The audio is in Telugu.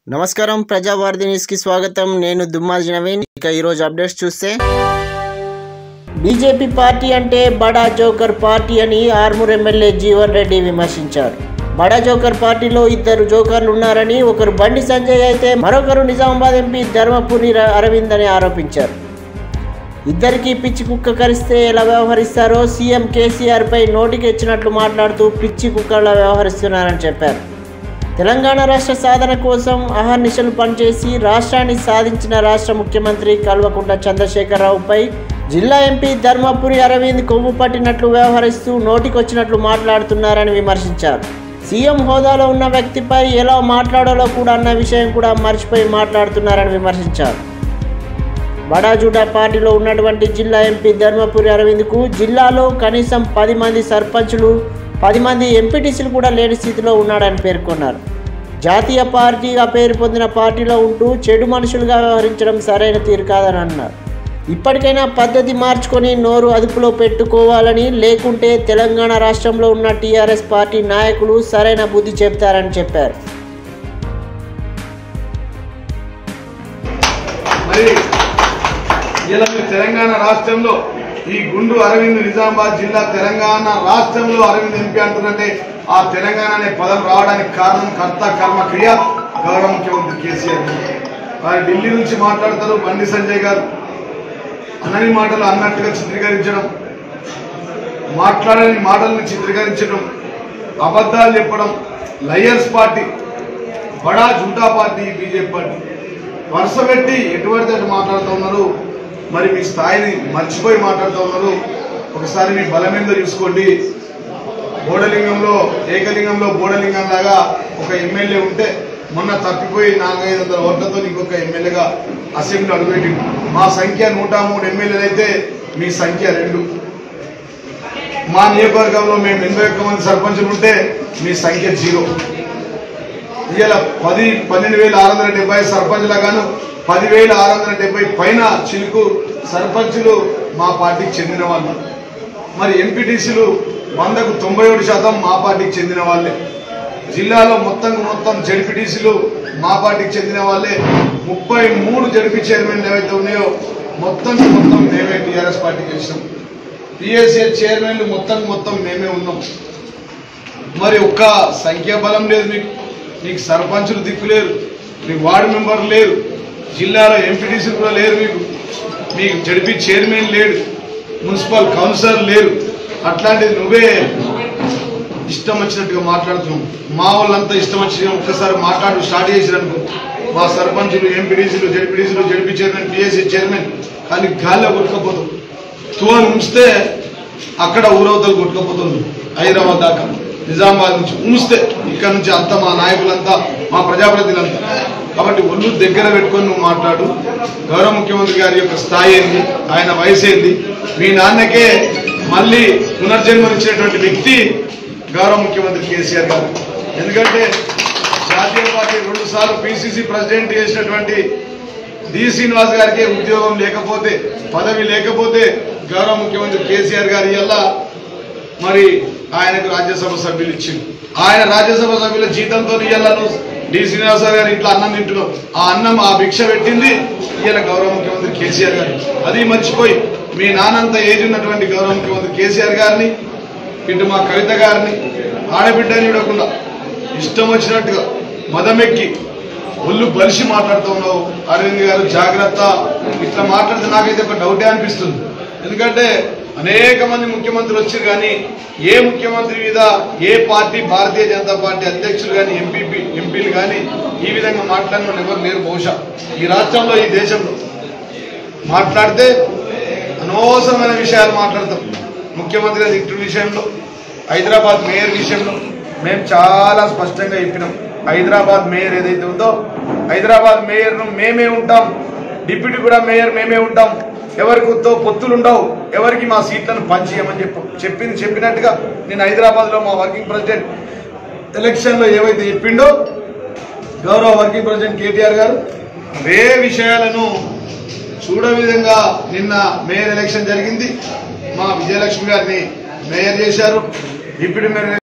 నమస్కారం ప్రజావార్ది న్యూస్ కి స్వాగతం నేను దుమ్మాజి నవీన్ ఇక ఈరోజు అప్డేట్స్ చూస్తే బీజేపీ పార్టీ అంటే బడా జోకర్ పార్టీ అని ఆర్మూర్ ఎమ్మెల్యే జీవన్ రెడ్డి విమర్శించారు బడా జోకర్ పార్టీలో ఇద్దరు జోకర్లు ఉన్నారని ఒకరు బండి సంజయ్ అయితే మరొకరు నిజామాబాద్ ఎంపీ ధర్మపురి ర- అరవింద్ అని ఆరోపించారు ఇద్దరికి పిచ్చి కుక్క కరిస్తే ఎలా వ్యవహరిస్తారో సీఎం కేసీఆర్ పై నోటికి ఇచ్చినట్లు మాట్లాడుతూ పిచ్చి కుక్కలా వ్యవహరిస్తున్నారని చెప్పారు తెలంగాణ రాష్ట్ర సాధన కోసం అహర్నిశలు పనిచేసి రాష్ట్రాన్ని సాధించిన రాష్ట్ర ముఖ్యమంత్రి కల్వకుంట్ల చంద్రశేఖరరావుపై జిల్లా ఎంపీ ధర్మపురి అరవింద్ కొవ్వు పట్టినట్లు వ్యవహరిస్తూ నోటికొచ్చినట్లు మాట్లాడుతున్నారని విమర్శించారు సీఎం హోదాలో ఉన్న వ్యక్తిపై ఎలా మాట్లాడాలో కూడా అన్న విషయం కూడా మర్చిపోయి మాట్లాడుతున్నారని విమర్శించారు బడాజూడా పార్టీలో ఉన్నటువంటి జిల్లా ఎంపీ ధర్మపురి అరవింద్కు జిల్లాలో కనీసం పది మంది సర్పంచులు పది మంది ఎంపీటీసీలు కూడా లేని స్థితిలో ఉన్నాడని పేర్కొన్నారు జాతీయ పార్టీగా పేరు పొందిన పార్టీలో ఉంటూ చెడు మనుషులుగా వ్యవహరించడం సరైన తీరు కాదని అన్నారు ఇప్పటికైనా పద్ధతి మార్చుకొని నోరు అదుపులో పెట్టుకోవాలని లేకుంటే తెలంగాణ రాష్ట్రంలో ఉన్న టీఆర్ఎస్ పార్టీ నాయకులు సరైన బుద్ధి చెప్తారని చెప్పారు మరి ఇలా మీరు తెలంగాణ రాష్ట్రంలో ఈ గుండు అరవింద్ నిజామాబాద్ జిల్లా తెలంగాణ రాష్ట్రంలో అరవింద్ ఎంపీ అంటున్నట్టే ఆ తెలంగాణ అనే పదం రావడానికి కారణం కర్త కర్మ క్రియ గౌరవ ముఖ్యమంత్రి కేసీఆర్ గారు. వారు ఢిల్లీ నుంచి మాట్లాడతారు బండి సంజయ్ గారు అనని మాటలు అన్నట్టుగా చిత్రీకరించడం మాట్లాడని మాటలను చిత్రీకరించడం అబద్ధాలు చెప్పడం లయర్స్ పార్టీ బడా జూటా పార్టీ బీజేపీ పార్టీ వరుస పెట్టి ఎటువంటి అటు మాట్లాడుతూ ఉన్నారు మరి మీ స్థాయిని మర్చిపోయి మాట్లాడుతూ ఉన్నారు ఒకసారి మీ బలమేందో చూసుకోండి బోడలింగంలో ఏకలింగంలో బోడలింగం లాగా ఒక ఎమ్మెల్యే ఉంటే మొన్న తప్పిపోయి నాలుగైదు వందల ఓట్లతో ఇంకొక ఎమ్మెల్యేగా అసెంబ్లీ అడుగుపెట్టింది మా సంఖ్య నూట మూడు ఎమ్మెల్యేలు అయితే మీ సంఖ్య రెండు మా నియోజకవర్గంలో మేము ఎనభై ఒక్క మంది సర్పంచులు ఉంటే మీ సంఖ్య జీరో ఇవాళ పది పన్నెండు వేల ఆరు వందల డెబ్బై సర్పంచ్ల గాను పదివేల ఆరు వందల డెబ్బై పైన చిలుకు సర్పంచులు మా పార్టీకి చెందిన వాళ్ళు మరి ఎంపీటీసీలు వందకు తొంభై ఒకటి శాతం మా పార్టీకి చెందిన వాళ్ళే జిల్లాలో మొత్తం మొత్తం జడ్పీటీసీలు మా పార్టీకి చెందిన వాళ్ళే ముప్పై మూడు జడ్పీ చైర్మన్లు ఏవైతే ఉన్నాయో మొత్తం మొత్తం మేమే టీఆర్ఎస్ పార్టీకి గెలిచినాం పిఎస్ఏ చైర్మన్లు మొత్తం మొత్తం మేమే ఉన్నాం మరి ఒక్క సంఖ్యాబలం లేదు మీకు మీకు సర్పంచులు దిక్కు లేరు మీ వార్డు మెంబర్లు లేరు జిల్లాలో ఎంపీటీసీలు కూడా లేరు మీకు మీకు జడిపి చైర్మన్ లేడు మున్సిపల్ కౌన్సిలర్ లేరు అట్లాంటిది నువ్వే ఇష్టం వచ్చినట్టుగా మాట్లాడుతున్నావు మా వాళ్ళంతా ఇష్టం వచ్చిన ఒక్కసారి మాట్లాడు స్టార్ట్ చేసిరనుకో మా సర్పంచులు ఎంపీడీసీలు జడ్పీడీసీలు జడ్పీ చైర్మన్ పిఎస్సీ చైర్మన్ కానీ గాల్లో కొట్టుకపోతాం తువని ఉంచితే అక్కడ ఊరవతలు కొట్టుకపోతుంది హైదరాబాద్ దాకా నిజామాబాద్ నుంచి ఉంచితే ఇక్కడ నుంచి అంతా మా నాయకులంతా మా ప్రజాప్రతినిధులంతా కాబట్టి ఒళ్ళు దగ్గర పెట్టుకొని నువ్వు మాట్లాడు గౌరవ ముఖ్యమంత్రి గారి యొక్క స్థాయి ఏంది ఆయన వయసు ఏంది మీ నాన్నకే మళ్ళీ పునర్జన్మనిచ్చినటువంటి వ్యక్తి గౌరవ ముఖ్యమంత్రి కేసీఆర్ గారు ఎందుకంటే జాతీయ పార్టీ రెండు సార్లు పిసిసి ప్రెసిడెంట్ చేసినటువంటి డి శ్రీనివాస్ గారికి ఉద్యోగం లేకపోతే పదవి లేకపోతే గౌరవ ముఖ్యమంత్రి కేసీఆర్ గారి వల్ల మరి ఆయనకు రాజ్యసభ సభ్యులు ఇచ్చింది ఆయన రాజ్యసభ సభ్యుల జీతంతో ఇవాళ నువ్వు డి శ్రీనివాస గారు ఇంట్లో అన్నం తింటున్నావు ఆ అన్నం ఆ భిక్ష పెట్టింది ఇవాళ గౌరవ ముఖ్యమంత్రి కేసీఆర్ గారు అది మర్చిపోయి మీ నాన్నంత ఏజ్ ఉన్నటువంటి గౌరవ ముఖ్యమంత్రి కేసీఆర్ గారిని ఇటు మా కవిత గారిని ఆడబిడ్డని చూడకుండా ఇష్టం వచ్చినట్టుగా మదమెక్కి ఒళ్ళు బలిసి మాట్లాడుతూ ఉన్నావు అరవింద్ గారు జాగ్రత్త ఇట్లా మాట్లాడితే నాకైతే ఒక డౌటే అనిపిస్తుంది ఎందుకంటే అనేక మంది ముఖ్యమంత్రులు వచ్చారు కానీ ఏ ముఖ్యమంత్రి మీద ఏ పార్టీ భారతీయ జనతా పార్టీ అధ్యక్షులు కానీ ఎంపీపీ ఎంపీలు కానీ ఈ విధంగా మాట్లాడిన వాళ్ళు ఎవరు లేరు బహుశా ఈ రాష్ట్రంలో ఈ దేశంలో మాట్లాడితే అనవసరమైన విషయాలు మాట్లాడతాం ముఖ్యమంత్రి గారి ఇంటి విషయంలో హైదరాబాద్ మేయర్ విషయంలో మేము చాలా స్పష్టంగా చెప్పినాం హైదరాబాద్ మేయర్ ఏదైతే ఉందో హైదరాబాద్ మేయర్ను మేమే ఉంటాం డిప్యూటీ కూడా మేయర్ మేమే ఉంటాం ఎవరికొద్దో పొత్తులు ఉండవు ఎవరికి మా సీట్లను పంచేయమని చెప్పు చెప్పింది చెప్పినట్టుగా నేను హైదరాబాద్లో మా వర్కింగ్ ప్రెసిడెంట్ ఎలక్షన్లో ఏవైతే చెప్పిండో గౌరవ వర్కింగ్ ప్రెసిడెంట్ కేటీఆర్ గారు అవే విషయాలను చూడ విధంగా నిన్న మేయర్ ఎలక్షన్ జరిగింది మా విజయలక్ష్మి గారిని మేయర్ చేశారు డిప్యూటీ మేయర్